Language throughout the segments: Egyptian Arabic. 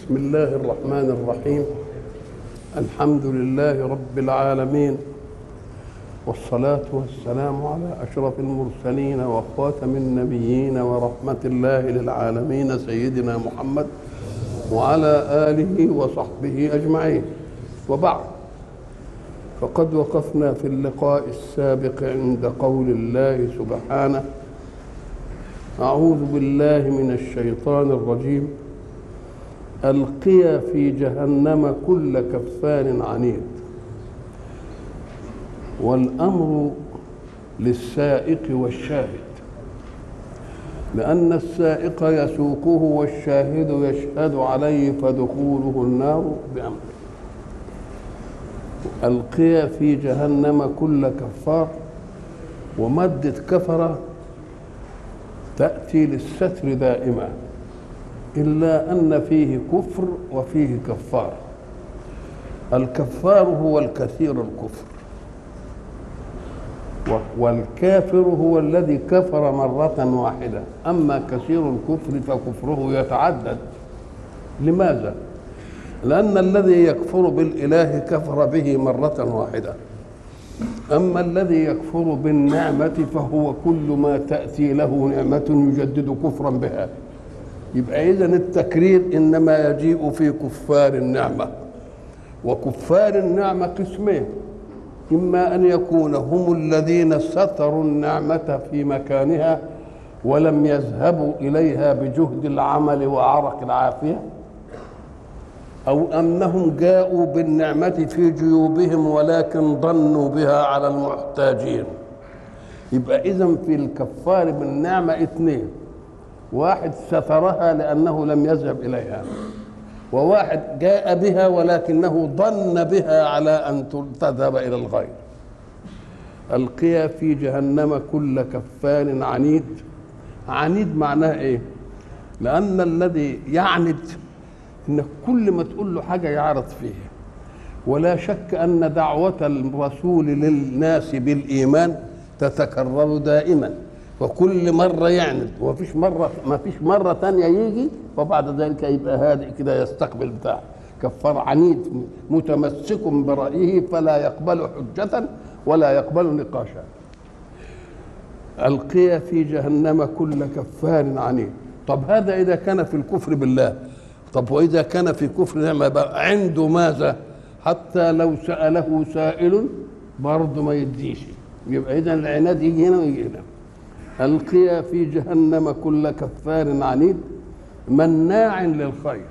بسم الله الرحمن الرحيم الحمد لله رب العالمين والصلاة والسلام على أشرف المرسلين وخاتم النبيين ورحمة الله للعالمين سيدنا محمد وعلى آله وصحبه أجمعين وبعد فقد وقفنا في اللقاء السابق عند قول الله سبحانه أعوذ بالله من الشيطان الرجيم ألقي في جهنم كل كفار عنيد والأمر للسائق والشاهد لأن السائق يسوقه والشاهد يشهد عليه فدخوله النار بأمره ألقي في جهنم كل كفار ومادة كفر تأتي للستر دائما إلا أن فيه كفر وفيه كفار الكفار هو الكثير الكفر والكافر هو الذي كفر مرة واحدة أما كثير الكفر فكفره يتعدد لماذا؟ لأن الذي يكفر بالإله كفر به مرة واحدة أما الذي يكفر بالنعمة فهو كل ما تأتي له نعمة يجدد كفرا بها يبقى إذن التكرير إنما يجيء في كفار النعمة وكفار النعمة قسمين إما أن يكون هم الذين ستروا النعمة في مكانها ولم يذهبوا إليها بجهد العمل وعرق العافية أو أنهم جاءوا بالنعمة في جيوبهم ولكن ضنوا بها على المحتاجين يبقى إذا في الكفار بالنعمة اثنين واحد سترها لأنه لم يذهب إليها وواحد جاء بها ولكنه ظن بها على أن تذهب إلى الغير ألقي في جهنم كل كفار عنيد عنيد معناه إيه لأن الذي يعند إن كل ما تقول له حاجة يعرض فيها ولا شك أن دعوة الرسول للناس بالإيمان تتكرر دائما وكل مرة يعند ومفيش مرة ما فيش مرة تانية يجي وبعد ذلك يبقى هادئ كده يستقبل بتاع كفار عنيد متمسك برأيه فلا يقبل حجة ولا يقبل نقاشا ألقي في جهنم كل كفار عنيد طب هذا إذا كان في الكفر بالله طب وإذا كان في كفر نعمة بقى عنده ماذا حتى لو سأله سائل برضه ما يديش يبقى إذا العناد يجي هنا ويجي هنا ألقي في جهنم كل كفار عنيد مناع للخير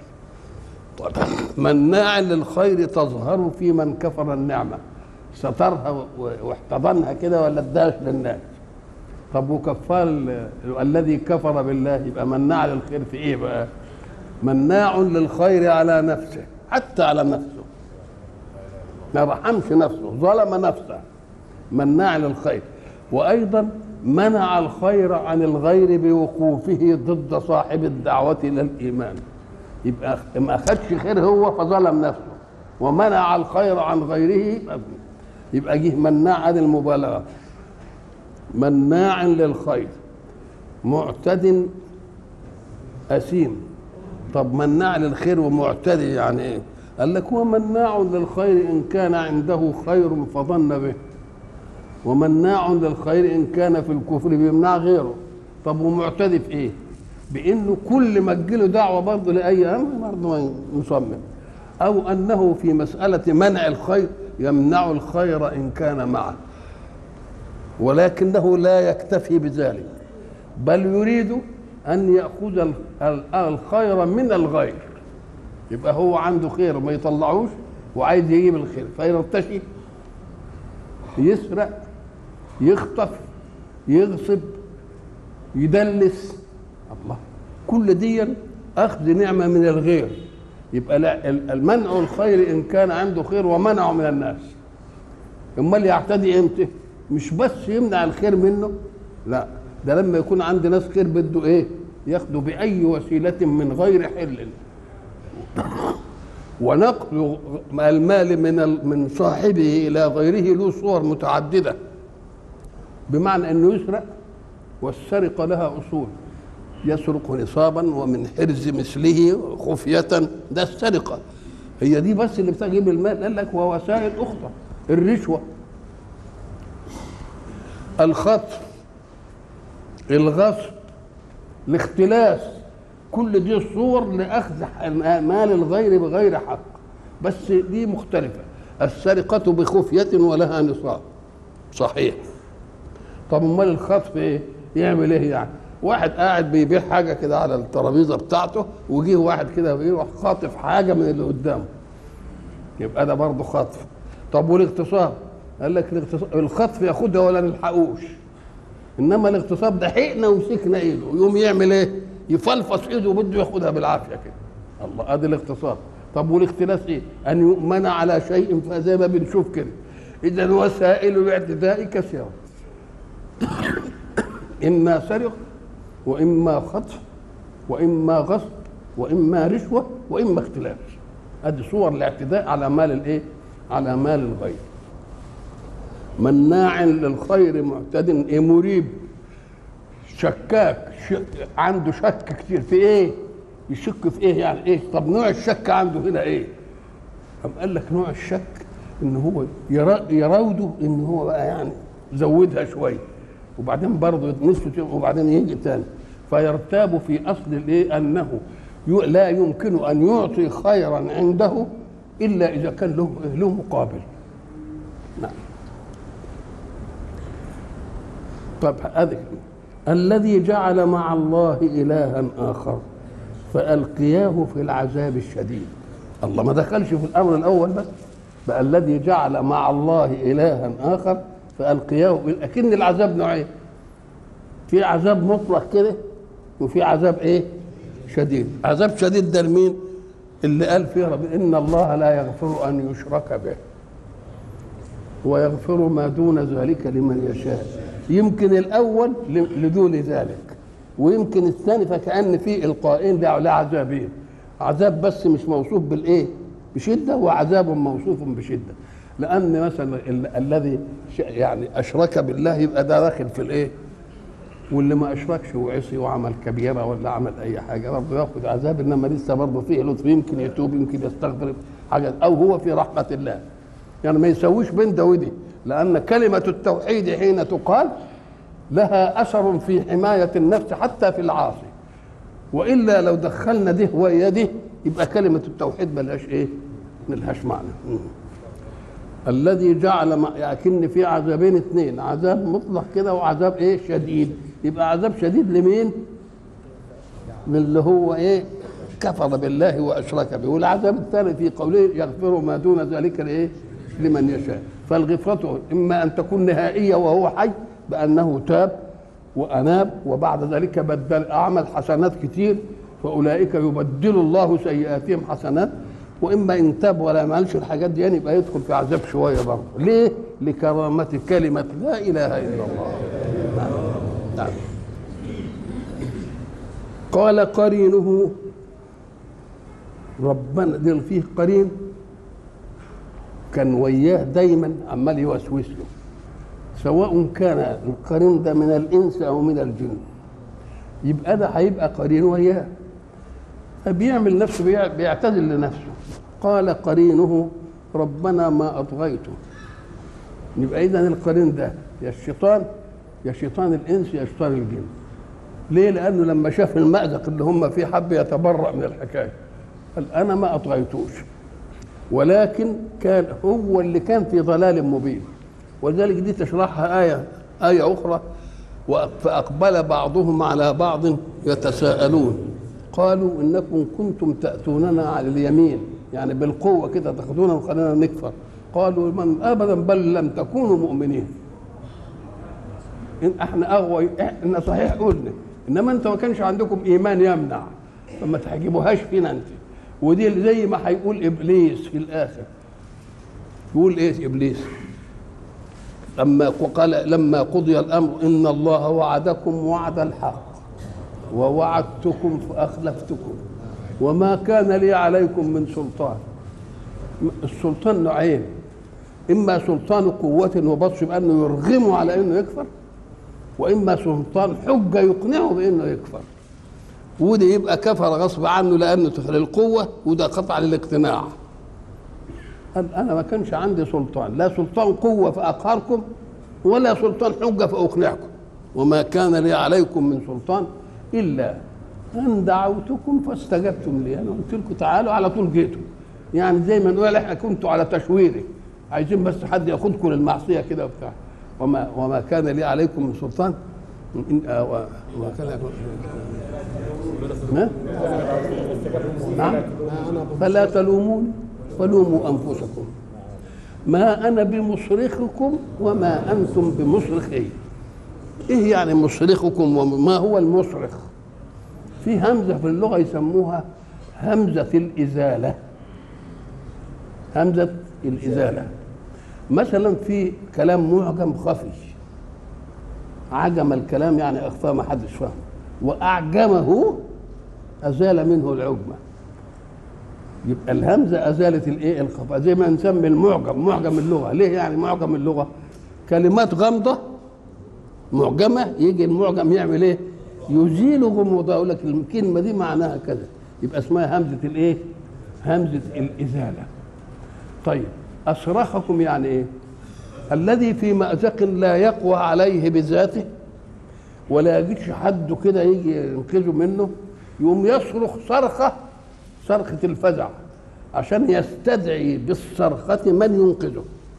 مناع للخير تظهر في من كفر النعمة سترها واحتضنها كده ولا اداش للناس طب وكفار الذي كفر بالله يبقى مناع للخير في ايه بقى مناع للخير على نفسه حتى على نفسه ما رحمش نفسه ظلم نفسه مناع للخير وايضا منع الخير عن الغير بوقوفه ضد صاحب الدعوة إلى الإيمان يبقى ما أخدش خير هو فظلم نفسه ومنع الخير عن غيره يبقى جه مناع عن المبالغة مناع للخير معتد أثيم طب مناع للخير ومعتدي يعني ايه؟ قال لك هو مناع للخير إن كان عنده خير فظن به ومناع للخير ان كان في الكفر بيمنع غيره طب ومعتدي في ايه بانه كل ما تجيله دعوه برضه لاي امر برضه مصمم او انه في مساله منع الخير يمنع الخير ان كان معه ولكنه لا يكتفي بذلك بل يريد ان ياخذ الخير من الغير يبقى هو عنده خير ما يطلعوش وعايز يجيب الخير فيرتشي يسرق يخطف يغصب يدلس الله كل دي اخذ نعمه من الغير يبقى لا المنع الخير ان كان عنده خير ومنعه من الناس امال يعتدي امتى مش بس يمنع الخير منه لا ده لما يكون عند ناس خير بده ايه ياخده باي وسيله من غير حل ونقل المال من من صاحبه الى غيره له صور متعدده بمعنى انه يسرق والسرقه لها اصول يسرق نصابا ومن حرز مثله خفية ده السرقة هي دي بس اللي بتجيب المال قال لك ووسائل أخرى الرشوة الخطف الغصب الاختلاس كل دي صور لأخذ مال الغير بغير حق بس دي مختلفة السرقة بخفية ولها نصاب صحيح طب امال الخطف ايه يعمل ايه يعني واحد قاعد بيبيع حاجه كده على الترابيزه بتاعته وجيه واحد كده يروح خاطف حاجه من اللي قدامه يبقى ده برضه خطف طب والاغتصاب قال لك الاغتصاب الخطف ياخدها ولا نلحقوش انما الاغتصاب ده حقنا ومسكنا ايده يقوم يعمل ايه يفلفص ايده وبده ياخدها بالعافيه كده الله ادي الاغتصاب طب والاختلاس ايه ان يؤمن على شيء فزي ما بنشوف كده اذا وسائل الاعتداء كثيره اما سرقه واما خطف واما غصب واما رشوه واما اختلاس ادي صور الاعتداء على مال الايه على مال الغير مناع للخير معتد إيه مريب شكاك ش... عنده شك كتير في ايه يشك في ايه يعني ايه طب نوع الشك عنده هنا ايه أم قال لك نوع الشك ان هو يرا... يراوده ان هو بقى يعني زودها شويه وبعدين برضه نصف وبعدين يجي تاني فيرتاب في اصل الايه انه لا يمكن ان يعطي خيرا عنده الا اذا كان له له مقابل نعم طب هذه الذي جعل مع الله الها اخر فالقياه في العذاب الشديد الله ما دخلش في الامر الاول بس بقى الذي جعل مع الله الها اخر فالقياه اكن العذاب نوعين في عذاب مطلق كده وفي عذاب ايه شديد عذاب شديد ده لمين اللي قال فيه رب ان الله لا يغفر ان يشرك به ويغفر ما دون ذلك لمن يشاء يمكن الاول لدون ذلك ويمكن الثاني فكأن في القائين ده لا عذابين عذاب بس مش موصوف بالايه بشده وعذاب موصوف بشده لان مثلا الذي يعني اشرك بالله يبقى ده داخل في الايه واللي ما اشركش وعصي وعمل كبيره ولا عمل اي حاجه برضه ياخذ عذاب انما لسه برضه فيه لطف يمكن يتوب يمكن يستغفر حاجه او هو في رحمه الله يعني ما يسويش بين ده ودي لان كلمه التوحيد حين تقال لها اثر في حمايه النفس حتى في العاصي والا لو دخلنا ده ويا ده يبقى كلمه التوحيد ملهاش ايه؟ ملهاش معنى الذي جعل لكن في عذابين اثنين عذاب مطلق كده وعذاب ايه شديد يبقى عذاب شديد لمين من اللي هو ايه كفر بالله واشرك به والعذاب الثاني في قوله يغفر ما دون ذلك لايه لمن يشاء فالغفرة إما أن تكون نهائية وهو حي بأنه تاب وأناب وبعد ذلك بدل أعمل حسنات كتير فأولئك يبدل الله سيئاتهم حسنات واما ان تاب ولا يعملش الحاجات دي يعني يبقى يدخل في عذاب شويه برضه ليه لكرامه كلمه لا اله الا الله نعم. نعم. قال قرينه ربنا دي فيه قرين كان وياه دايما عمال يوسوس له سواء كان القرين ده من الانس او من الجن يبقى ده هيبقى قرين وياه فبيعمل نفسه بيعتذر لنفسه قال قرينه ربنا ما اطغيته يبقى اذا القرين ده يا الشيطان يا شيطان الانس يا شيطان الجن ليه لانه لما شاف المأزق اللي هم فيه حب يتبرأ من الحكايه قال انا ما اطغيتوش ولكن كان هو اللي كان في ضلال مبين ولذلك دي تشرحها آية آية أخرى فأقبل بعضهم على بعض يتساءلون قالوا إنكم كنتم تأتوننا على اليمين يعني بالقوة كده تاخذونا وخلينا نكفر قالوا من أبدا بل لم تكونوا مؤمنين إن احنا أغوى إن صحيح قلنا إنما أنت ما كانش عندكم إيمان يمنع فما تحجبوهاش فينا أنت ودي زي ما هيقول ابليس في الاخر يقول ايه ابليس لما قال لما قضي الامر ان الله وعدكم وعد الحق ووعدتكم فاخلفتكم وما كان لي عليكم من سلطان السلطان نوعين اما سلطان قوة وبطش بانه يرغمه على انه يكفر واما سلطان حجة يقنعه بانه يكفر وده يبقى كفر غصب عنه لانه للقوه وده قطع للاقتناع قال انا ما كانش عندي سلطان لا سلطان قوه فاقهركم ولا سلطان حجه فاقنعكم وما كان لي عليكم من سلطان الا ان دعوتكم فاستجبتم لي انا قلت لكم تعالوا على طول جيتوا يعني زي ما نقول احنا كنتوا على تشويري عايزين بس حد ياخدكم للمعصيه كده وبتاع وما وما كان لي عليكم من سلطان إن آه وما كان لكم ها؟ نعم فلا تلوموني ولوموا انفسكم ما انا بمصرخكم وما انتم بمصرخي ايه يعني مصرخكم وما هو المصرخ في همزه في اللغه يسموها همزه الازاله همزه الازاله مثلا في كلام معجم خفي عجم الكلام يعني اخفاه ما حدش فاهمه واعجمه ازال منه العجمه يبقى الهمزه ازالت الايه الخفاء زي ما نسمي المعجم معجم اللغه ليه يعني معجم اللغه كلمات غامضه معجمه يجي المعجم يعمل ايه يزيل غموضها يقول لك الكلمه دي معناها كذا يبقى اسمها همزه الايه همزه الازاله طيب اصرخكم يعني ايه الذي في مأزق لا يقوى عليه بذاته ولا يجيش حد كده يجي ينقذه منه يقوم يصرخ صرخه صرخة الفزع عشان يستدعي بالصرخة من ينقذه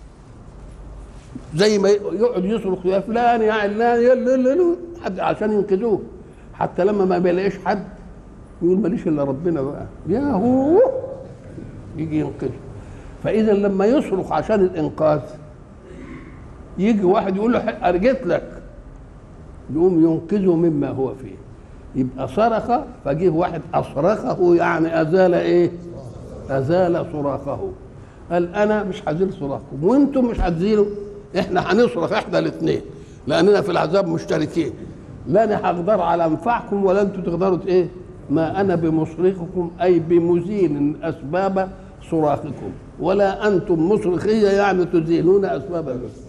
زي ما يقعد يصرخ يا فلان يا علان يا حد عشان ينقذوه حتى لما ما بيلاقيش حد يقول ماليش الا ربنا بقى يا هو يجي ينقذه فاذا لما يصرخ عشان الانقاذ يجي واحد يقول له ارجيت لك يقوم ينقذه مما هو فيه يبقى صرخ فجه واحد اصرخه يعني ازال ايه ازال صراخه قال انا مش هزيل صراخكم وانتم مش هتزيلوا احنا هنصرخ احنا الاثنين لاننا في العذاب مشتركين لا انا هقدر على انفعكم ولا انتم تقدروا ايه ما انا بمصرخكم اي بمزيل اسباب صراخكم ولا انتم مصرخيه يعني تزيلون اسباب الرزق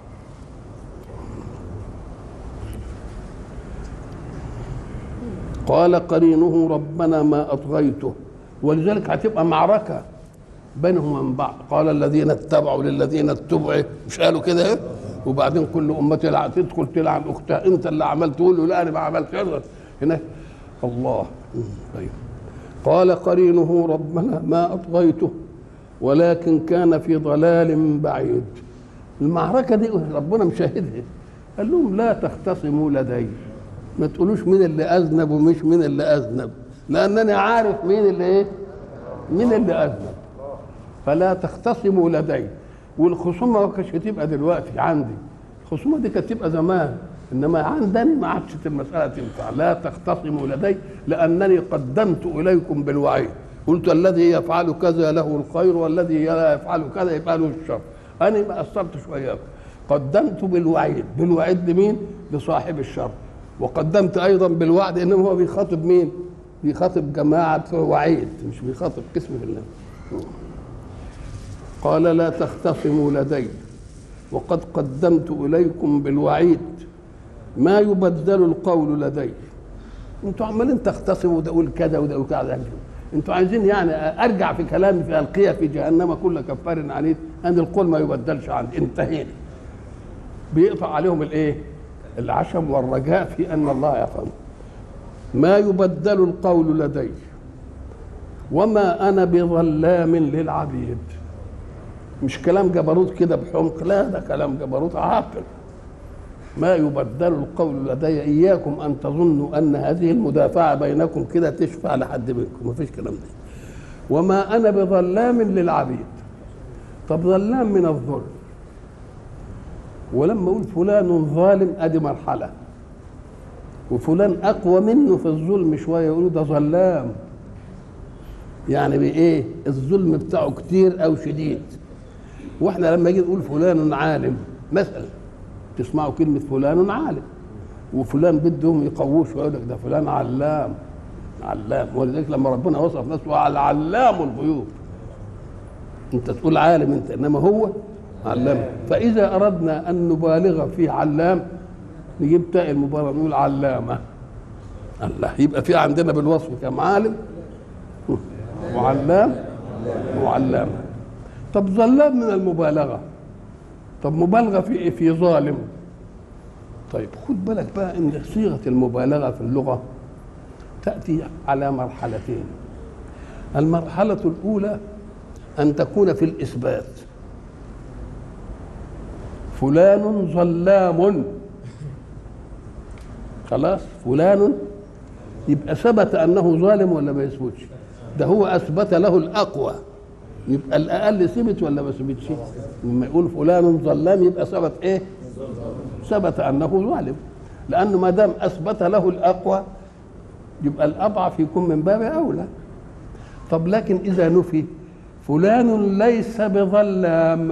قال قرينه ربنا ما اطغيته ولذلك هتبقى معركه بينهم وبين بعض قال الذين اتبعوا للذين اتبعوا مش قالوا كده ايه وبعدين كل امتي لا تدخل تلعن اختها انت اللي عملت تقول له لا انا ما عملتش هنا الله طيب قال قرينه ربنا ما اطغيته ولكن كان في ضلال بعيد المعركه دي ربنا مشاهدها قال لهم لا تختصموا لدي ما تقولوش مين اللي اذنب ومش مين اللي اذنب لانني عارف مين اللي ايه مين اللي اذنب فلا تختصموا لدي والخصومه ما كانتش هتبقى دلوقتي عندي الخصومه دي كانت تبقى زمان انما عندني ما عادش المساله تنفع لا تختصموا لدي لانني قدمت اليكم بالوعيد قلت الذي يفعل كذا له الخير والذي لا يفعل كذا يبقى له الشر انا ما قصرتش وياكم قدمت بالوعيد بالوعيد لمين لصاحب الشر وقدمت ايضا بالوعد انما هو بيخاطب مين بيخاطب جماعه بتوع وعيد مش بيخاطب قسم بالله قال لا تختصموا لدي وقد قدمت اليكم بالوعيد ما يبدل القول لدي انتوا عمالين تختصموا وده يقول كذا وده يقول كذا انتوا عايزين يعني ارجع في كلامي في القيه في جهنم كل كفار عنيد ان القول ما يبدلش عندي انتهينا بيقطع عليهم الايه العشم والرجاء في ان الله يفهم ما يبدل القول لدي وما انا بظلام للعبيد مش كلام جبروت كده بحمق لا ده كلام جبروت عاقل ما يبدل القول لدي اياكم ان تظنوا ان هذه المدافعه بينكم كده تشفع لحد منكم ما فيش كلام ده وما انا بظلام للعبيد طب ظلام من الظلم ولما اقول فلان ظالم ادي مرحله وفلان اقوى منه في الظلم شويه يقولوا ده ظلام يعني بايه الظلم بتاعه كتير او شديد واحنا لما يجي نقول فلان عالم مثلا تسمعوا كلمه فلان عالم وفلان بدهم يقووه شويه يقول لك ده فلان علام علام ولذلك لما ربنا وصف نفسه على علام الغيوب انت تقول عالم انت انما هو علام فاذا اردنا ان نبالغ في علام نجيب تاء المبالغه نقول علامه الله يبقى في عندنا بالوصف كم عالم وعلام وعلامة طب ظلام من المبالغة طب مبالغة في إيه؟ في ظالم طيب خد بالك بقى ان صيغة المبالغة في اللغة تأتي على مرحلتين المرحلة الأولى أن تكون في الإثبات فلان ظلام خلاص فلان يبقى ثبت أنه ظالم ولا ما يثبتش ده هو أثبت له الأقوى يبقى الأقل ثبت ولا ما ثبتش لما يقول فلان ظلام يبقى ثبت إيه ثبت أنه ظالم لأنه ما دام أثبت له الأقوى يبقى الأضعف يكون من باب أولى طب لكن إذا نفي فلان ليس بظلام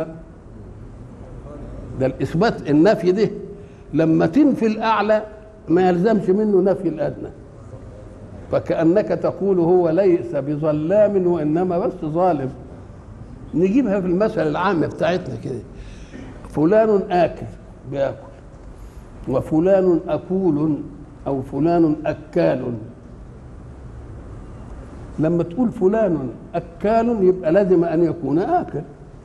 ده الإثبات النفي ده لما تنفي الأعلى ما يلزمش منه نفي الأدنى فكأنك تقول هو ليس بظلام وإنما بس ظالم نجيبها في المثل العام بتاعتنا كده فلان آكل بياكل وفلان أكول أو فلان أكال لما تقول فلان أكال يبقى لازم أن يكون آكل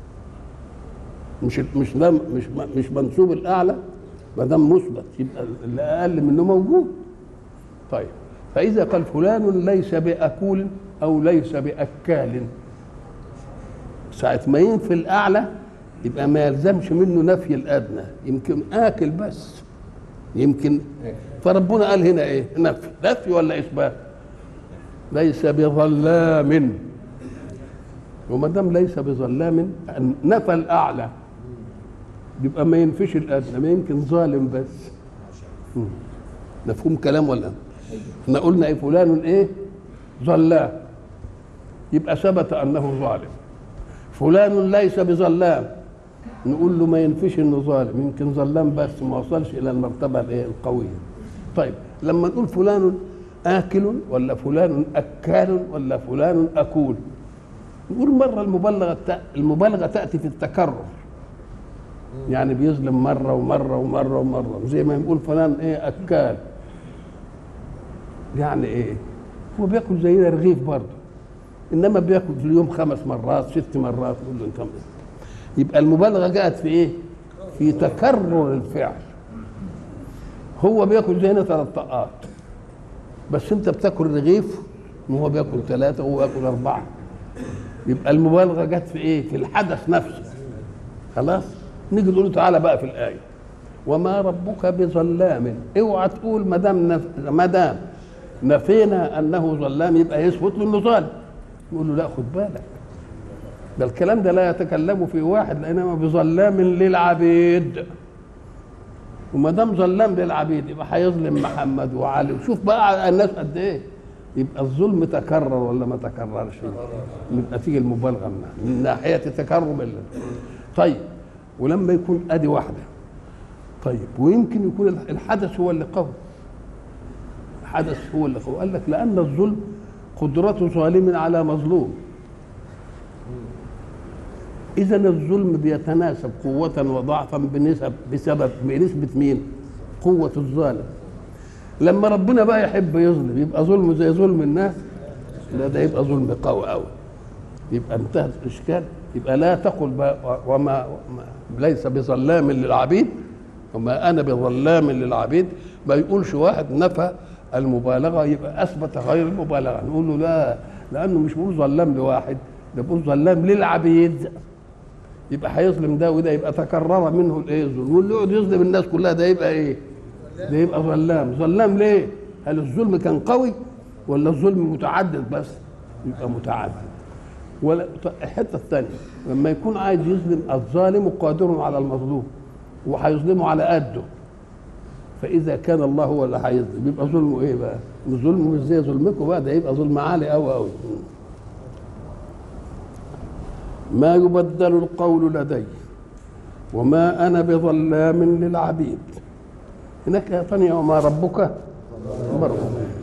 مش مش مش مش منسوب الأعلى ما دام مثبت يبقى اللي أقل منه موجود طيب فإذا قال فلان ليس بأكول أو ليس بأكال ساعة ما ينفي الأعلى يبقى ما يلزمش منه نفي الأدنى يمكن آكل بس يمكن فربنا قال هنا إيه نفي نفي ولا إثبات ليس بظلام وما دام ليس بظلام نفى الأعلى يبقى ما ينفيش الأدنى ما يمكن ظالم بس مفهوم كلام ولا احنا قلنا ايه فلان ايه ظلام يبقى ثبت انه ظالم فلان ليس بظلام نقول له ما ينفيش انه ظالم يمكن ظلام بس ما وصلش الى المرتبه الايه القويه طيب لما نقول فلان آكل ولا فلان أكال ولا فلان أكول نقول مرة المبالغة المبالغة تأتي في التكرر يعني بيظلم مرة ومرة ومرة ومرة زي ما يقول فلان إيه أكال يعني إيه هو بياكل زينا رغيف برضه إنما بياكل في اليوم خمس مرات ست مرات يقول له أنت يبقى المبالغة جاءت في إيه؟ في تكرر الفعل هو بياكل زينا ثلاث طاقات بس انت بتاكل رغيف وهو بياكل ثلاثه وهو بياكل اربعه يبقى المبالغه جت في ايه؟ في الحدث نفسه خلاص؟ نيجي نقول تعالى بقى في الايه وما ربك بظلام اوعى تقول ما دام نف... ما دام نفينا انه ظلام يبقى يثبت له انه ظالم نقول له لا خد بالك ده الكلام ده لا يتكلم في واحد لانما بظلام للعبيد وما دام ظلام للعبيد يبقى هيظلم محمد وعلي وشوف بقى الناس قد ايه يبقى الظلم تكرر ولا ما تكررش يبقى تيجي المبالغه من, من ناحيه تكرم الله طيب ولما يكون ادي واحده طيب ويمكن يكون الحدث هو اللي قوي الحدث هو اللي قوي قال لك لان الظلم قدرة ظالم على مظلوم إذا الظلم بيتناسب قوة وضعفا بنسب بسبب بنسبة مين؟ قوة الظالم. لما ربنا بقى يحب يظلم يبقى ظلمه زي ظلم الناس؟ لا ده يبقى ظلم قوي قوي. يبقى انتهت الإشكال يبقى لا تقل بقى وما ليس بظلام للعبيد وما أنا بظلام للعبيد ما يقولش واحد نفى المبالغة يبقى أثبت غير المبالغة نقول له لا لأنه مش بيقول ظلام لواحد ده بيقول ظلام للعبيد يبقى هيظلم ده وده يبقى تكرر منه الايه الظلم واللي يقعد يظلم الناس كلها ده يبقى ايه؟ ده يبقى ظلام ظلام ليه؟ هل الظلم كان قوي ولا الظلم متعدد بس؟ يبقى متعدد ولا الحته الثانيه لما يكون عايز يظلم الظالم قادر على المظلوم وهيظلمه على قده فاذا كان الله هو اللي هيظلم يبقى ظلمه ايه بقى؟ ظلمه مش زي ظلمكم بقى ده يبقى ظلم عالي قوي قوي ما يبدل القول لدي وما انا بظلام للعبيد هناك يا ثانيه وما ربك مرحوم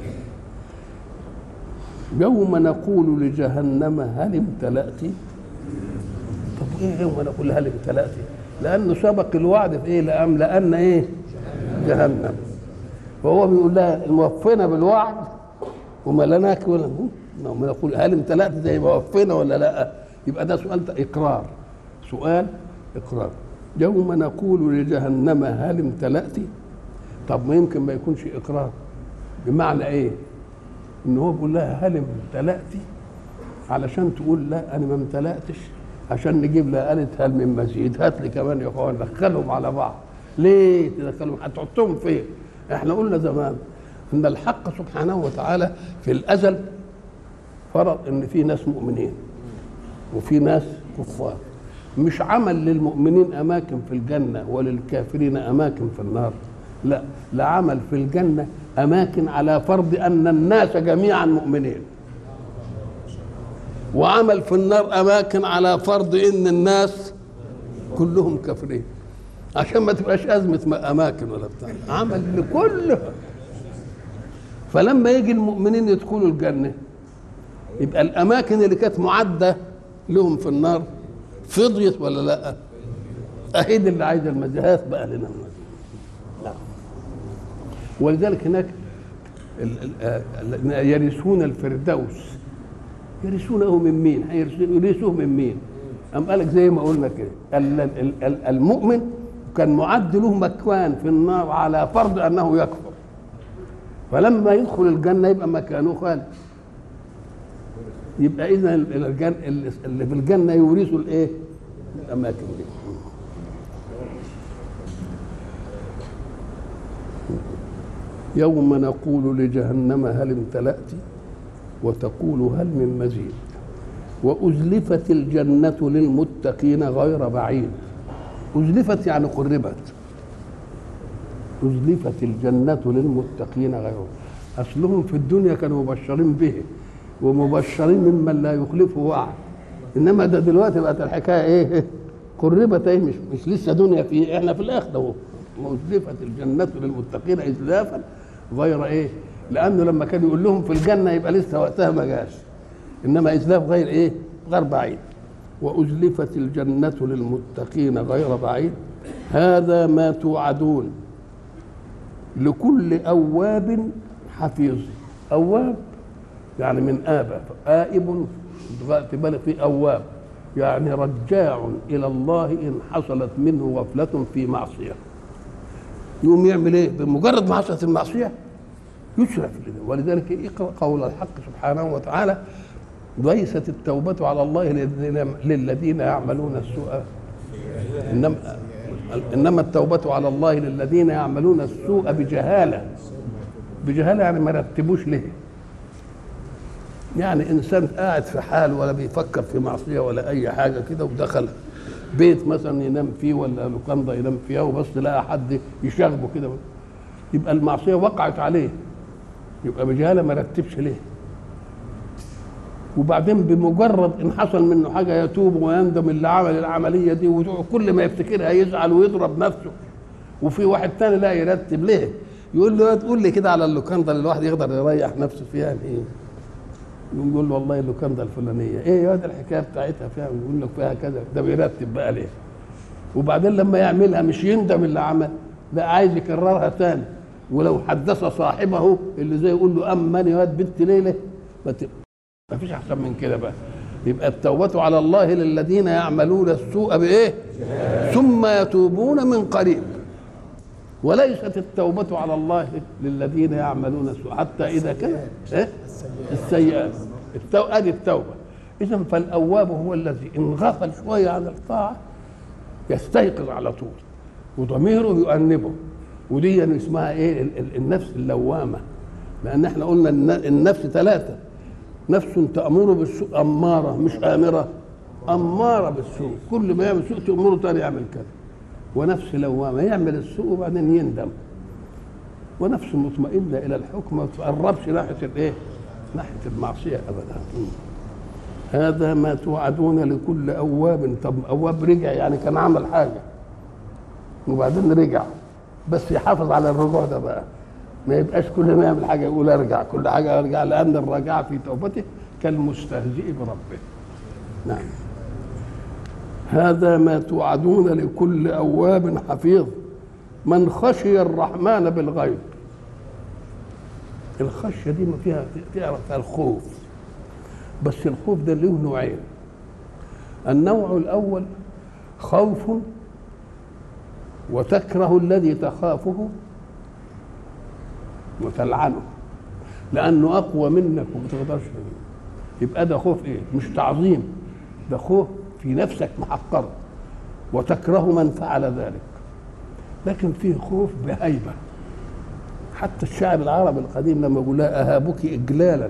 يوم نقول لجهنم هل امتلأت طب ايه يوم نقول هل امتلأت لانه سبق الوعد في ايه لأملأن ايه جهنم فهو بيقول لها موفينا بالوعد وما لناك ولا ما نقول هل امتلأت زي ما وفينا ولا لا يبقى ده سؤال اقرار سؤال اقرار يوم نقول لجهنم هل امتلأت طب ما يمكن ما يكونش اقرار بمعنى ايه ان هو بيقول لها هل امتلأت علشان تقول لا انا ما امتلأتش عشان نجيب لها قالت هل من مزيد هات لي كمان يا اخوان دخلهم على بعض ليه تدخلهم هتحطهم فين احنا قلنا زمان ان الحق سبحانه وتعالى في الازل فرض ان في ناس مؤمنين وفي ناس كفار مش عمل للمؤمنين اماكن في الجنه وللكافرين اماكن في النار لا لا عمل في الجنه اماكن على فرض ان الناس جميعا مؤمنين وعمل في النار اماكن على فرض ان الناس كلهم كافرين عشان ما تبقاش ازمه اماكن ولا بتاع عمل لكل فلما يجي المؤمنين يدخلوا الجنه يبقى الاماكن اللي كانت معده لهم في النار فضيت ولا لا اهيد اللي عايز المجاهات بقى لنا لا ولذلك هناك يرثون الفردوس يرثونه من مين؟ يرثوه من مين؟ أم قالك زي ما قلنا كده المؤمن كان معد له مكان في النار على فرض انه يكفر فلما يدخل الجنه يبقى مكانه خالد يبقى اذا اللي في الجنه يورثوا الايه؟ الاماكن دي يوم نقول لجهنم هل امتلأت وتقول هل من مزيد وأزلفت الجنة للمتقين غير بعيد أزلفت يعني قربت أزلفت الجنة للمتقين غير أصلهم في الدنيا كانوا مبشرين به ومبشرين ممن لا يخلفه وعد إنما ده دلوقتي بقت الحكاية إيه قربت إيه مش, مش لسه دنيا في إحنا في الآخرة أهو أزلفت الجنة للمتقين إزلافا غير إيه لأنه لما كان يقول لهم في الجنة يبقى لسه وقتها ما جاش إنما إزلاف غير إيه غير بعيد وأزلفت الجنة للمتقين غير بعيد هذا ما توعدون لكل أواب حفيظ أواب يعني من آبة آئب بالك في أواب يعني رجاع إلى الله إن حصلت منه غفلة في معصية يقوم يعمل إيه بمجرد ما حصلت المعصية يشرف ولذلك اقرأ قول الحق سبحانه وتعالى ليست التوبة على الله للذين يعملون السوء إنما إنما التوبة على الله للذين يعملون السوء بجهالة بجهالة يعني ما رتبوش ليه يعني إنسان قاعد في حال ولا بيفكر في معصية ولا أي حاجة كده ودخل بيت مثلا ينام فيه ولا لوكاندا ينام فيها وبس لقى حد يشاغبه كده يبقى المعصية وقعت عليه يبقى بجهالة ما رتبش ليه وبعدين بمجرد ان حصل منه حاجه يتوب ويندم اللي عمل العمليه دي وكل ما يفتكرها يزعل ويضرب نفسه وفي واحد تاني لا يرتب ليه يقول له تقول لي كده على اللوكاندا اللي الواحد يقدر يريح نفسه فيها يعني ايه يقول له والله اللوكاندا الفلانيه ايه يا واد الحكايه بتاعتها فيها يقول لك فيها كذا ده بيرتب بقى ليه وبعدين لما يعملها مش يندم اللي عمل لا عايز يكررها تاني ولو حدث صاحبه اللي زي يقول له امن يا واد بنت ليله ما فيش احسن من كده بقى يبقى التوبة على الله للذين يعملون السوء بإيه؟ ثم يتوبون من قريب وليست التوبة على الله للذين يعملون السوء حتى إذا كان إيه؟ السيئات التو... أدي التوبة إذا فالأواب هو الذي إن غفل شوية عن الطاعة يستيقظ على طول وضميره يؤنبه ودي اسمها ايه النفس اللوامه لان احنا قلنا النفس ثلاثه نفس تأمر بالسوء أمارة مش آمرة أمارة بالسوء كل ما يعمل سوء تأمره تاني يعمل كذا ونفس لوامة يعمل السوء وبعدين يندم ونفس مطمئنة إلى الحكم ما تقربش ناحية الإيه؟ ناحية المعصية أبدا هذا ما توعدون لكل أواب طب أواب رجع يعني كان عمل حاجة وبعدين رجع بس يحافظ على الرجوع ده بقى ما يبقاش كل ما يعمل حاجه يقول ارجع كل حاجه ارجع لان الرجاع في توبته كالمستهزئ بربه نعم هذا ما توعدون لكل اواب حفيظ من خشي الرحمن بالغيب الخشيه دي ما فيها فيها فيها الخوف بس الخوف ده له نوعين النوع الاول خوف وتكره الذي تخافه وتلعنه لانه اقوى منك وما تقدرش يبقى ده خوف ايه مش تعظيم ده خوف في نفسك محقر وتكره من فعل ذلك لكن فيه خوف بهيبه حتى الشاعر العربي القديم لما يقول لها اهابك اجلالا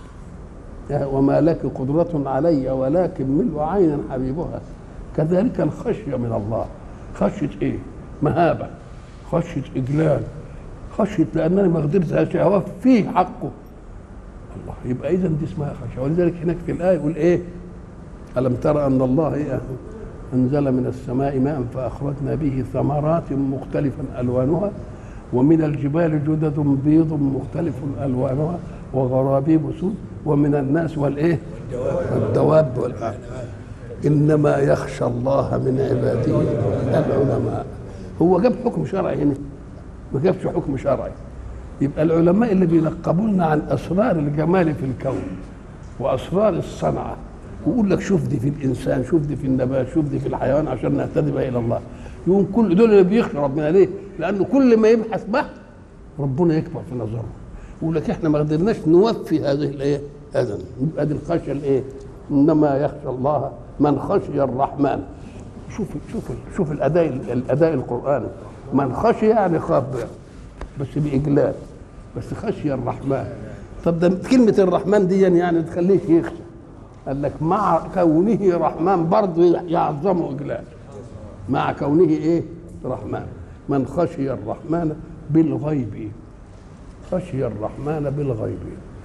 وما لك قدرة علي ولكن ملء عين حبيبها كذلك الخشية من الله خشية ايه مهابة خشية إجلال خشية لأنني ما قدرت هو فيه حقه الله يبقى إذا دي اسمها خشية ولذلك هناك في الآية يقول إيه ألم ترى أن الله إيه أنزل من السماء ماء فأخرجنا به ثمرات مختلفا ألوانها ومن الجبال جدد بيض مختلف ألوانها وغرابيب سود ومن الناس والإيه والدواب والأنعام إنما يخشى الله من عباده العلماء هو جاب حكم شرعي هنا ما جابش حكم شرعي يبقى العلماء اللي بينقبوا لنا عن اسرار الجمال في الكون واسرار الصنعه ويقول لك شوف دي في الانسان شوف دي في النبات شوف دي في الحيوان عشان نهتدي بها الى الله يقول كل دول اللي بيخشى ربنا ليه؟ لانه كل ما يبحث بحث ربنا يكبر في نظره يقول لك احنا ما قدرناش نوفي هذه الايه؟ هذا يبقى دي الخشيه الايه؟ انما يخشى الله من خشي الرحمن شوف شوف شوف الاداء الاداء القراني من خشي يعني خاف بس باجلال بس خشي الرحمن طب ده كلمه الرحمن دي يعني تخليه يخشى قال لك مع كونه رحمن برضه يعظمه اجلال مع كونه ايه رحمن من خشي الرحمن بالغيب خشي الرحمن بالغيب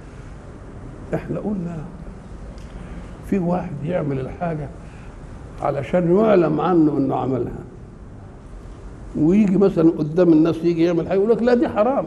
احنا قلنا في واحد يعمل الحاجه علشان يعلم عنه انه عملها ويجي مثلا قدام الناس يجي يعمل حاجه يقول لك لا دي حرام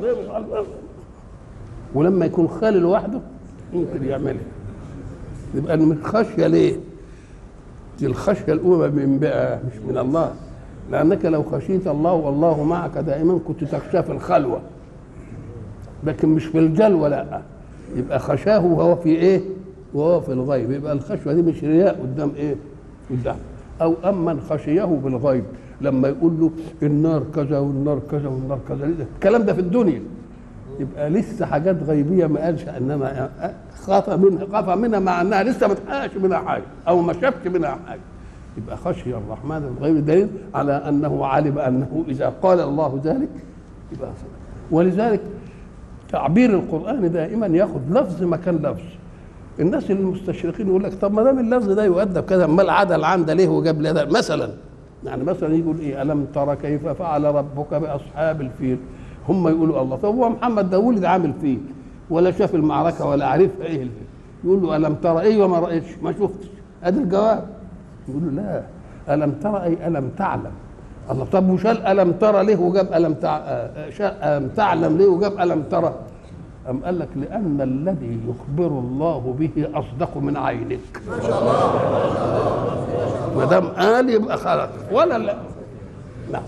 ولما يكون خالي لوحده ممكن يعملها يبقى من خشيه ليه؟ دي الخشيه الاولى من بقى مش من الله لانك لو خشيت الله والله معك دائما كنت تخشى في الخلوه لكن مش في الجلوه لا يبقى خشاه وهو في ايه؟ وهو في الغيب يبقى الخشيه دي مش رياء قدام ايه؟ قدام او اما خشيه بالغيب لما يقول له النار كذا والنار كذا والنار كذا الكلام ده في الدنيا يبقى لسه حاجات غيبيه ما قالش انما خاف منها خاف منها مع انها لسه ما تحققش منها حاجه او ما شافش منها حاجه يبقى خشي الرحمن الغيب دليل على انه علم انه اذا قال الله ذلك يبقى صدق ولذلك تعبير القران دائما ياخذ لفظ مكان لفظ الناس المستشرقين يقول لك طب ما دام اللفظ ده يؤدب كذا امال عدل عن ده ليه وجاب لي ده مثلا يعني مثلا يقول ايه الم ترى كيف فعل ربك باصحاب الفيل هم يقولوا الله طب هو محمد ده ولد عامل فيل ولا شاف المعركه ولا عارفها ايه الفيل يقول له الم ترى ايوه ما رايتش ما شفتش ادي الجواب يقول له لا الم ترى اي الم تعلم الله طب وشال الم ترى ليه وجاب الم تع... ألم تعلم ليه وجاب الم ترى أم قال لك لأن الذي يخبر الله به أصدق من عينك ما شاء الله ما دام قال يبقى خلق ولا لا نعم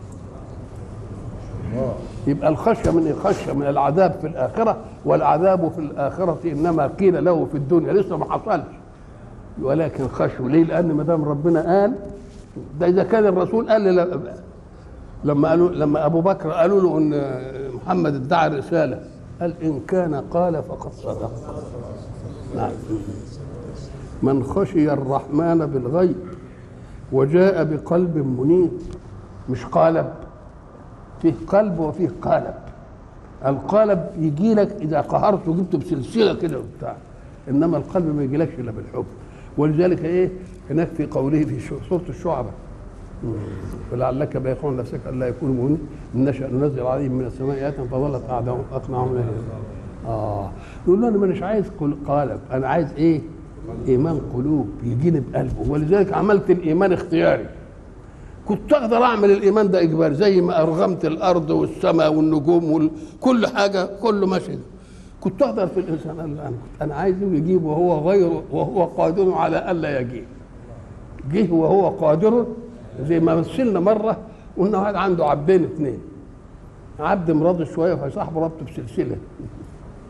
يبقى الخشية من الخشية من العذاب في الآخرة والعذاب في الآخرة إنما قيل له في الدنيا لسه ما حصلش ولكن خشوا ليه؟ لأن ما دام ربنا قال ده إذا كان الرسول قال لما قالوا لما أبو بكر قالوا له إن محمد ادعى الرسالة قال إن كان قال فقد صدق نعم من خشي الرحمن بالغيب وجاء بقلب منيب مش قالب فيه قلب وفيه قالب القالب يجي لك اذا قهرته وجبته بسلسله كده وبتاع انما القلب ما يجيلكش الا بالحب ولذلك ايه هناك في قوله في سوره الشعراء فلعلك بايخون نفسك الا يكونوا مؤمنين ان نشا ننزل عليهم من السماء ايات فظلت اعداؤهم اقنعهم اه يقول له انا مش عايز قالب انا عايز ايه؟ ايمان قلوب يجيني بقلبه ولذلك عملت الايمان اختياري كنت اقدر اعمل الايمان ده اجباري زي ما ارغمت الارض والسماء والنجوم وكل حاجه كله ماشي كنت اقدر في الانسان انا كنت انا عايزه يجيب وهو غير وهو قادر على الا يجيب جه وهو قادر زي ما مثلنا مره قلنا واحد عنده عبدين اثنين عبد مراضي شويه فصاحبه ربطه بسلسله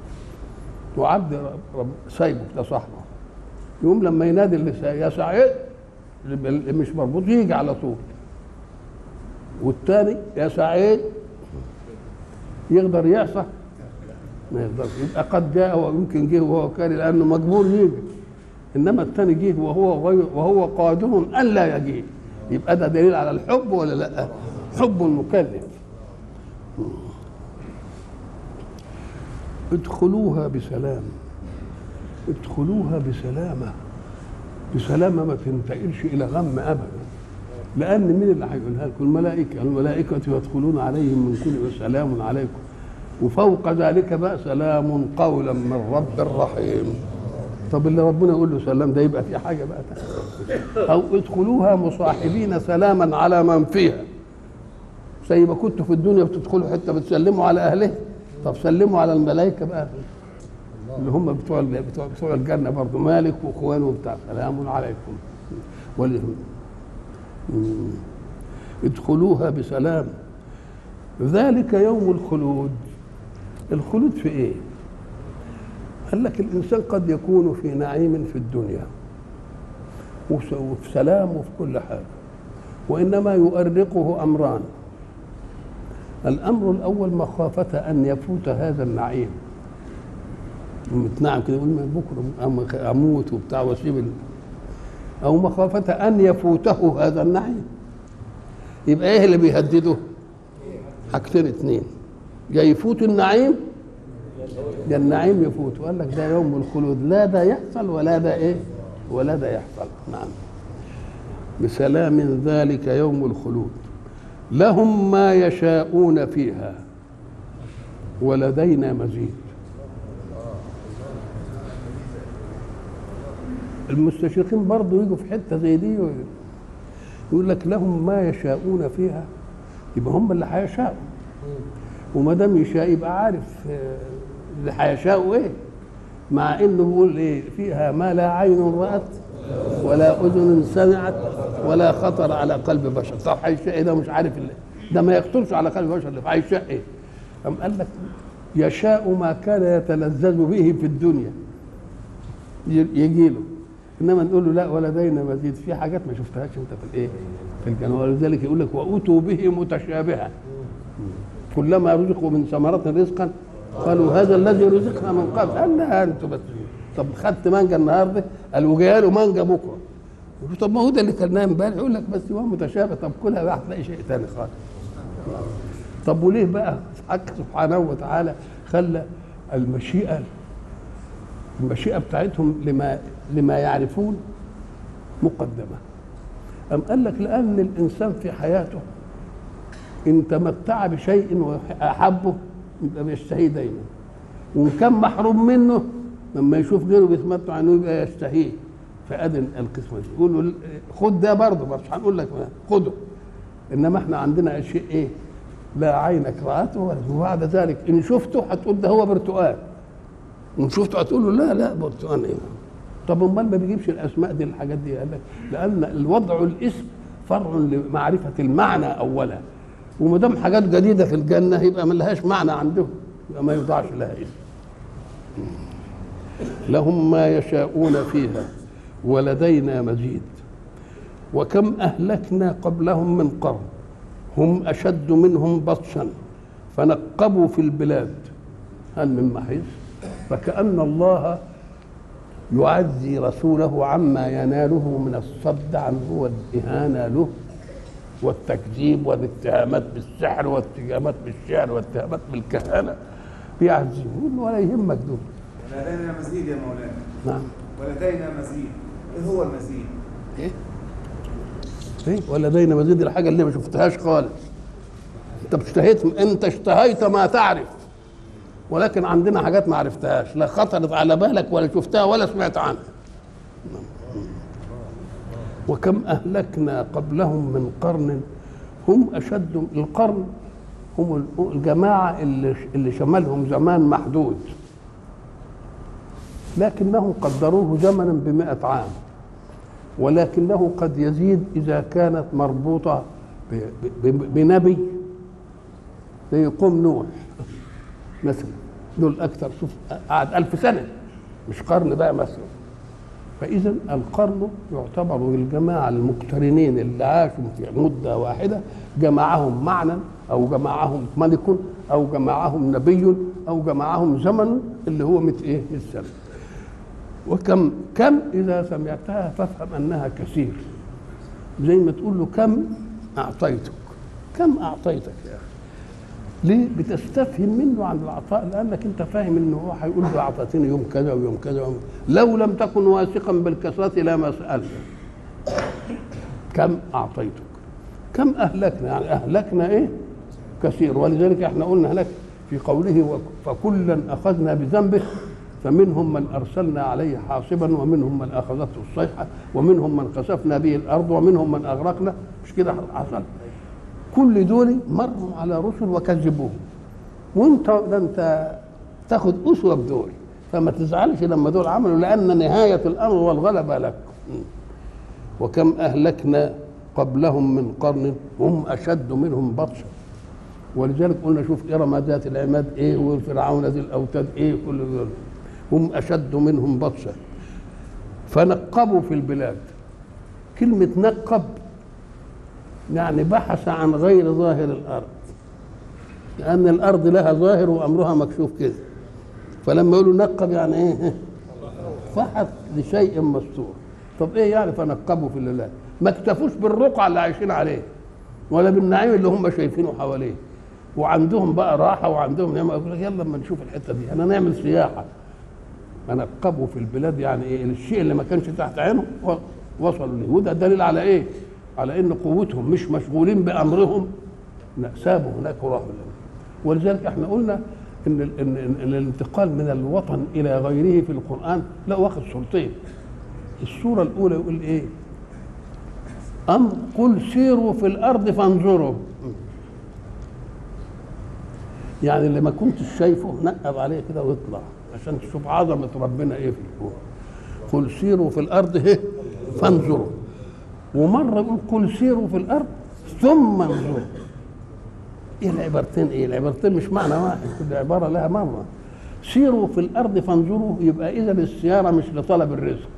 وعبد رب سايبه ده صاحبه يقوم لما ينادي اللي سا- يا سعيد اللي مش مربوط يجي على طول والتاني يا سعيد يقدر يعصى ما يقدرش يبقى قد جاء ويمكن جه وهو كان لانه مجبور يجي انما الثاني جه وهو غير وهو قادر ان لا يجي يبقى ده دليل على الحب ولا لا؟ حب المكلف ادخلوها بسلام ادخلوها بسلامة بسلامة ما تنتقلش إلى غم أبدا لأن مين اللي هيقولها لكم الملائكة الملائكة يدخلون عليهم من كل سلام عليكم وفوق ذلك بقى سلام قولا من رب رحيم طب اللي ربنا يقول له سلام ده يبقى في حاجة بقى تانية. أو ادخلوها مصاحبين سلاما على من فيها زي ما كنتوا في الدنيا بتدخلوا حته بتسلموا على اهله طب سلموا على الملائكه بقى اللي هم بتوع بتوع, بتوع الجنه برضه مالك واخوانه وبتاع سلام عليكم ولهم مم. ادخلوها بسلام ذلك يوم الخلود الخلود في ايه قال لك الانسان قد يكون في نعيم في الدنيا وس- وفي سلام وفي كل حاجه وانما يؤرقه امران الامر الاول مخافه ان يفوت هذا النعيم متنعم كده يقول ما بكره أم- اموت وبتاع واسيب ال- او مخافه ان يفوته هذا النعيم يبقى ايه اللي بيهدده حاجتين اتنين يا يفوت النعيم يا النعيم يفوت وقال لك ده يوم الخلود لا ده يحصل ولا ده ايه ولا ده يحصل نعم بسلام ذلك يوم الخلود لهم ما يشاءون فيها ولدينا مزيد المستشرقين برضه يجوا في حته زي دي يقول لك لهم ما يشاءون فيها يبقى هم اللي هيشاءوا وما دام يشاء يبقى عارف آه، اللي هيشاءوا ايه مع انه بيقول ايه فيها ما لا عين رأت ولا اذن سمعت ولا خطر على قلب بشر طب هيشاء ايه ده مش عارف اللي ده ما يخطرش على قلب بشر اللي هيشاء ايه أم قال لك يشاء ما كان يتلذذ به في الدنيا يجي له انما نقول له لا ولدينا مزيد في حاجات ما شفتهاش انت في الايه في الجنه ولذلك يقول لك واتوا به متشابها كلما رزقوا من ثمرات رزقا قالوا هذا الذي رزقنا من قبل قال لا انتم بس طب خدت مانجا النهارده قالوا جاي له مانجا بكره يقول طب ما هو ده اللي كلناه امبارح يقول لك بس هو متشابه طب كلها بقى هتلاقي شيء ثاني خالص طب وليه بقى حق سبحانه وتعالى خلى المشيئه المشيئه بتاعتهم لما لما يعرفون مقدمه أم قال لك لأن الإنسان في حياته إن تمتع بشيء وأحبه يبقى بيشتهيه دايما وإن كان محروم منه لما يشوف غيره بيتمتع عنه يبقى يشتهيه فأدي القسمة دي يقول له خد ده برضه بس هنقول لك خده إنما إحنا عندنا شيء إيه لا عينك رأته ولا- وبعد ذلك إن شفته هتقول ده هو برتقال وإن شفته هتقول له لا لا برتقال إيه طب امال ما بيجيبش الاسماء دي الحاجات دي قال لك لان الوضع الاسم فرع لمعرفه المعنى اولا وما دام حاجات جديده في الجنه يبقى ما لهاش معنى عندهم يبقى ما يوضعش لها اسم لهم ما يشاءون فيها ولدينا مزيد وكم اهلكنا قبلهم من قرن هم اشد منهم بطشا فنقبوا في البلاد هل من محيص فكأن الله يعزي رسوله عما يناله من الصد عنه والإهانة له والتكذيب والاتهامات بالسحر والاتهامات بالشعر والاتهامات بالكهنة بيعزيه يقول له ولا يهمك دول ولدينا مزيد يا مولانا نعم ولدينا مزيد ايه هو المزيد؟ ايه ايه ولدينا مزيد الحاجة اللي ما شفتهاش خالص انت اشتهيت انت اشتهيت ما تعرف ولكن عندنا حاجات ما عرفتهاش لا خطرت على بالك ولا شفتها ولا سمعت عنها وكم أهلكنا قبلهم من قرن هم أشد القرن هم الجماعة اللي اللي شملهم زمان محدود لكنهم قدروه زمنا بمئة عام ولكنه قد يزيد إذا كانت مربوطة ب- ب- بنبي زي قوم نوح مثلا دول اكثر شوف قعد ألف سنه مش قرن بقى مثلا فاذا القرن يعتبر الجماعه المقترنين اللي عاشوا في مده واحده جمعهم معنى او جمعهم ملك او جمعهم نبي او جمعهم زمن اللي هو مت ايه السنه وكم كم اذا سمعتها فافهم انها كثير زي ما تقول له كم اعطيتك كم اعطيتك يا اخي ليه بتستفهم منه عن العطاء لانك انت فاهم انه هو هيقول له اعطيتني يوم كذا ويوم كذا ويوم لو لم تكن واثقا بالكثره لما سالت كم اعطيتك كم اهلكنا يعني اهلكنا ايه كثير ولذلك احنا قلنا هناك في قوله وك- فكلا اخذنا بذنبه فمنهم من ارسلنا عليه حاصبا ومنهم من اخذته الصيحه ومنهم من خسفنا به الارض ومنهم من اغرقنا مش كده حصل كل دول مروا على رسل وكذبوهم وانت ده انت تاخد اسوه بدول فما تزعلش لما دول عملوا لان نهايه الامر والغلبه لك وكم اهلكنا قبلهم من قرن هم اشد منهم بطشا ولذلك قلنا شوف ارم ذات العماد ايه وفرعون ذي الاوتاد ايه كل دول هم اشد منهم بطشا فنقبوا في البلاد كلمه نقب يعني بحث عن غير ظاهر الارض لان الارض لها ظاهر وامرها مكشوف كده فلما يقولوا نقب يعني ايه فحث لشيء مستور طب ايه يعني فنقبوا في الله ما اكتفوش بالرقعه اللي عايشين عليه ولا بالنعيم اللي هم شايفينه حواليه وعندهم بقى راحه وعندهم نعمه يقول لك يلا اما نشوف الحته دي انا نعمل سياحه فنقبوا في البلاد يعني ايه الشيء اللي ما كانش تحت عينه و- وصلوا ليه وده دليل على ايه على ان قوتهم مش مشغولين بامرهم لا سابوا هناك وراحوا له. ولذلك احنا قلنا ان, ال- إن, إن, إن الانتقال من الوطن الى غيره في القران لا واخد صورتين الصوره الاولى يقول ايه امر قل سيروا في الارض فانظروا يعني اللي ما كنتش شايفه نقب عليه كده واطلع عشان تشوف عظمه ربنا ايه في الكون قل سيروا في الارض ايه فانظروا ومره يقول قل سيروا في الارض ثم انظروا ايه العبارتين ايه العبارتين مش معنى واحد كل عباره لها مره سيروا في الارض فانظروا يبقى اذا السياره مش لطلب الرزق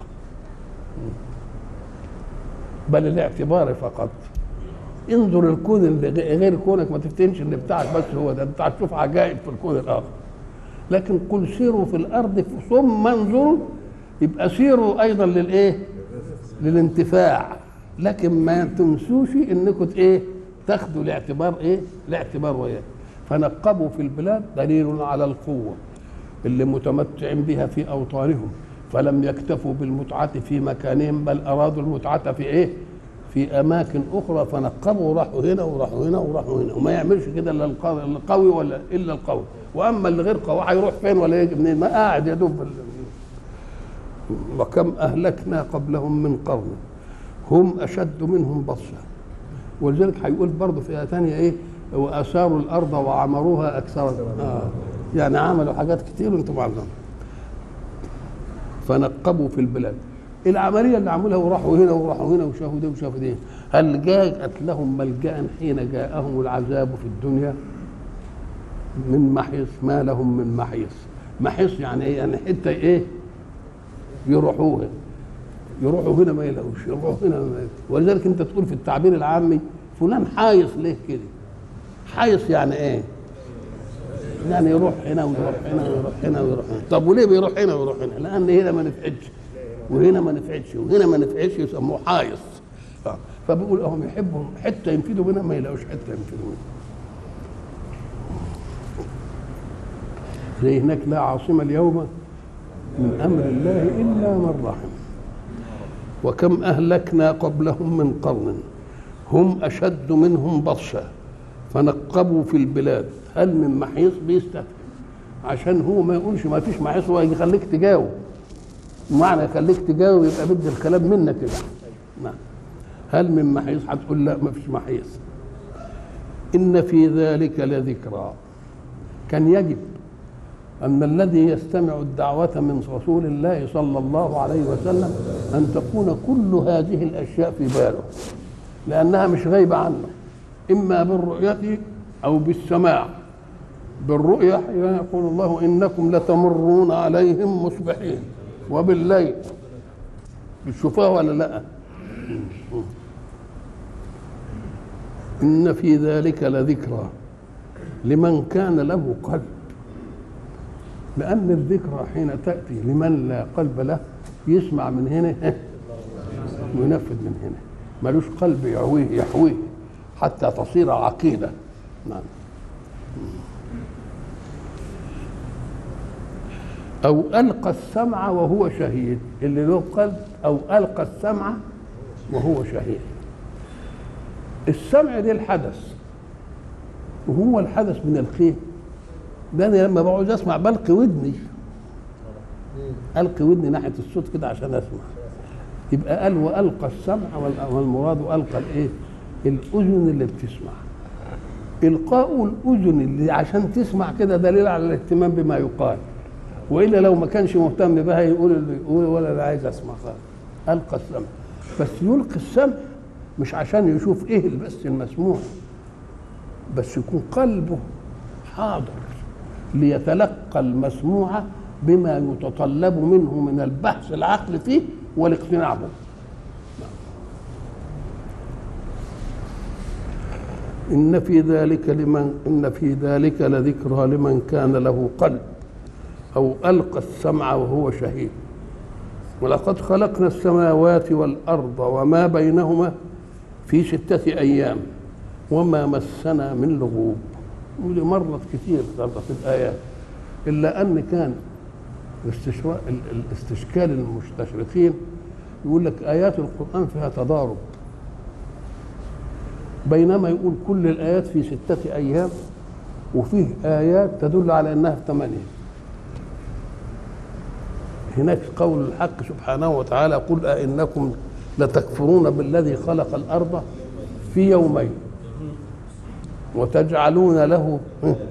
بل الاعتبار فقط انظر الكون اللي غ- غير كونك ما تفتنش ان بتاعك بس هو ده انت هتشوف عجائب في الكون الاخر لكن قل سيروا في الارض ثم انظروا يبقى سيروا ايضا للايه للانتفاع لكن ما تنسوش انكم ت- ايه تاخدوا الاعتبار ايه الاعتبار وياه فنقبوا في البلاد دليل على القوه اللي متمتعين بها في اوطانهم فلم يكتفوا بالمتعه في مكانهم بل ارادوا المتعه في ايه في اماكن اخرى فنقبوا وراحوا هنا وراحوا هنا وراحوا هنا وما يعملش كده الا القوي القوي ولا الا القوي واما اللي غير قوي هيروح فين ولا يجي منين ما قاعد يا دوب بال- وكم أهلكنا قبلهم من قرن هم أشد منهم بطشا ولذلك هيقول برضه في آية ثانية إيه وأثاروا الأرض وعمروها أكثر آه. يعني عملوا حاجات كتير وأنتم عارفين فنقبوا في البلاد العملية اللي عملوها وراحوا هنا وراحوا هنا وشافوا ده وشافوا ده هل جاءت لهم ملجأ حين جاءهم العذاب في الدنيا من محيص ما لهم من محيص محيص يعني ايه يعني حته ايه يروحوها يروحوا هنا ما يلاقوش يروحوا هنا ما يلاقوش. ولذلك انت تقول في التعبير العامي فلان حايص ليه كده حايص يعني ايه يعني يروح هنا ويروح هنا ويروح هنا ويروح هنا طب وليه بيروح هنا ويروح هنا لان هنا ما نفعتش وهنا ما نفعتش وهنا ما نفعتش يسموه حايص آه. فبيقول هم يحبوا حته ينفذوا منها ما يلاقوش حته ينفذوا منها زي هناك لا عاصم اليوم من امر الله الا من رحم وكم اهلكنا قبلهم من قرن هم اشد منهم بطشا فنقبوا في البلاد هل من محيص بيستفهم عشان هو ما يقولش ما فيش محيص هو يخليك تجاوب معنى يخليك تجاوب يبقى بدي الكلام منك كده نعم هل من محيص هتقول لا ما فيش محيص ان في ذلك لذكرى كان يجب أن الذي يستمع الدعوة من رسول الله صلى الله عليه وسلم أن تكون كل هذه الأشياء في باله لأنها مش غايبة عنه إما بالرؤية أو بالسماع بالرؤيا يقول الله انكم لتمرون عليهم مصبحين وبالليل بتشوفوها ولا لا ان في ذلك لذكرى لمن كان له قلب لان الذكرى حين تاتي لمن لا قلب له يسمع من هنا وينفذ من هنا ملوش قلب يعويه يحويه حتى تصير عقيده نعم أو ألقى السمع وهو شهيد اللي له قلب أو ألقى السمع وهو شهيد السمع دي الحدث وهو الحدث من الخير ده أنا لما بقعد أسمع بلقي ودني ألقي ودني ناحية الصوت كده عشان أسمع يبقى قال وألقى السمع والمراد ألقى الإيه؟ الأذن اللي بتسمع إلقاء الأذن اللي عشان تسمع كده دليل على الاهتمام بما يقال والا لو ما كانش مهتم بها يقول اللي يقول ولا لا عايز اسمع خالص القى السمع بس يلقي السمع مش عشان يشوف ايه بس المسموع بس يكون قلبه حاضر ليتلقى المسموع بما يتطلب منه من البحث العقل فيه والاقتناع به إن في ذلك لمن إن في ذلك لذكرى لمن كان له قلب أو ألقى السمع وهو شهيد ولقد خلقنا السماوات والأرض وما بينهما في ستة أيام وما مسنا من لغوب ودي مرت كتير في الآيات إلا أن كان الاستشكال المستشرقين يقول لك آيات القرآن فيها تضارب بينما يقول كل الآيات في ستة أيام وفيه آيات تدل على أنها في ثمانية هناك قول الحق سبحانه وتعالى قل أئنكم لتكفرون بالذي خلق الأرض في يومين وتجعلون له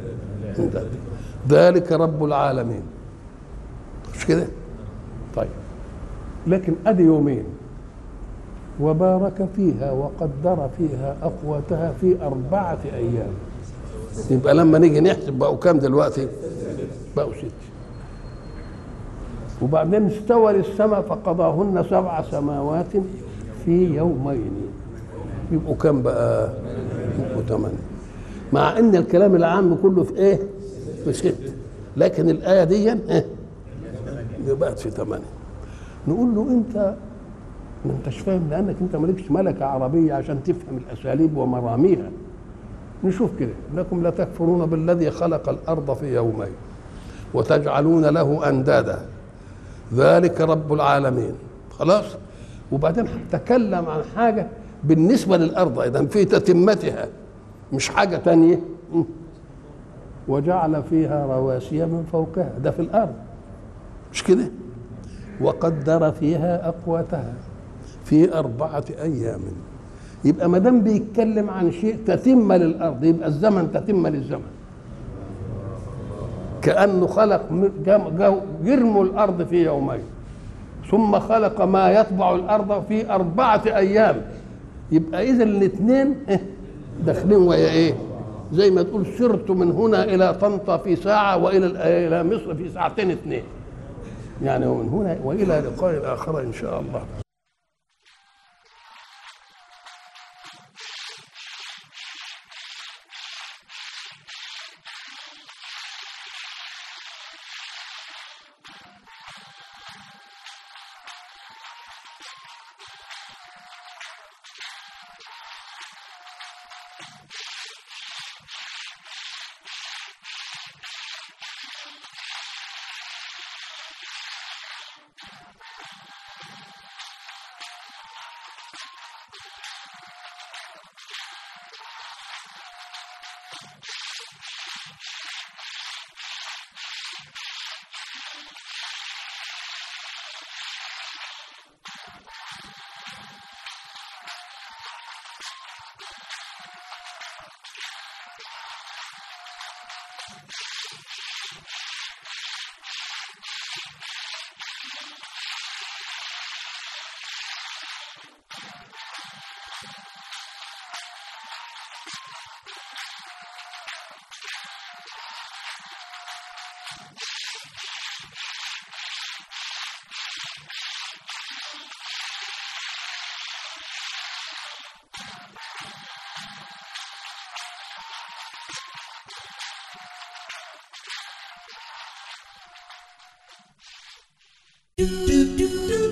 ذلك رب العالمين مش كده طيب لكن ادي يومين وبارك فيها وقدر فيها اقواتها في اربعه ايام يبقى لما نيجي نحسب بقوا كام دلوقتي بقوا ست وبعدين استوى للسماء فقضاهن سبع سماوات في يومين يبقوا كام بقى يبقوا ثمانية مع ان الكلام العام كله في ايه في ست لكن الآية دي إيه؟ بقت في ثمانية نقول له انت ما انتش فاهم لانك انت مالكش ملكه عربيه عشان تفهم الاساليب ومراميها نشوف كده انكم لتكفرون بالذي خلق الارض في يومين وتجعلون له اندادا ذلك رب العالمين خلاص وبعدين تكلم عن حاجه بالنسبه للارض ايضا في تتمتها مش حاجه تانية وجعل فيها رواسي من فوقها ده في الارض مش كده وقدر فيها اقواتها في أربعة أيام يبقى ما دام بيتكلم عن شيء تتم للأرض يبقى الزمن تتم للزمن كأنه خلق جرم الأرض في يومين ثم خلق ما يطبع الأرض في أربعة أيام يبقى إذا الاثنين داخلين ويا إيه زي ما تقول سرت من هنا إلى طنطا في ساعة وإلى إلى مصر في ساعتين اثنين يعني ومن هنا وإلى لقاء آخر إن شاء الله do do do